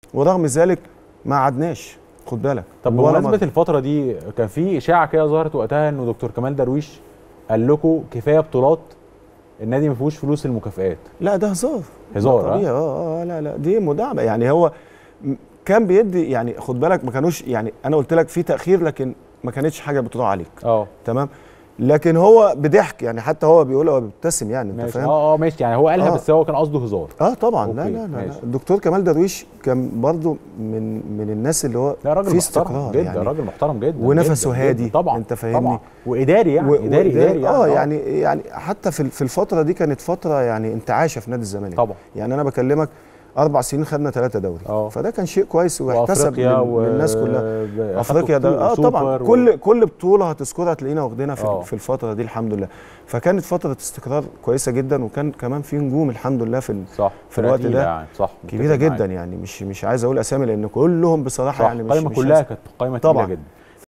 ورغم ذلك ما عدناش خد بالك طب ولا بمناسبه مرة. الفتره دي كان في اشاعه كده ظهرت وقتها انه دكتور كمال درويش قال لكم كفايه بطولات النادي ما فيهوش فلوس المكافئات لا ده هزار هزار، ده طبيعي اه اه لا لا دي مداعبه يعني هو م- كان بيدي يعني خد بالك ما كانوش يعني انا قلت لك في تاخير لكن ما كانتش حاجه بتروح عليك اه تمام لكن هو بضحك يعني حتى هو بيقول هو بيبتسم يعني انت ماشي فاهم اه اه ماشي يعني هو قالها آه. بس هو كان قصده هزار اه طبعا لا أوكي، لا لا, لا. ماشي. الدكتور كمال درويش كان برضو من من الناس اللي هو لا راجل في محترم استقرار جدا يعني راجل محترم جدا ونفسه جداً هادي، جداً. طبعا أنت فاهمني؟ طبعا واداري يعني و- اداري وإداري- اداري اه آه. يعني يعني حتى في في الفتره دي كانت فتره يعني انتعاشه في نادي الزمالك طبعا يعني انا بكلمك اربع سنين خدنا ثلاثه دوري اه. فده كان شيء كويس واحتسب وافريقيا من, من الناس كلها و- افريقيا ده اه سوبر طبعا و- كل كل بطوله هتذكرها تلاقينا واخدينها آه. في, في الفتره دي الحمد لله فكانت فتره استقرار كويسه جدا وكان كمان في نجوم الحمد لله في ال- صح في الوقت تقيلة ده يعني صح كبيره متفق معاك. جدا يعني مش مش عايز اقول اسامي لان كلهم بصراحه صح يعني مش القايمه مش كلها عايز- كانت قايمه تقيله طبعا جدا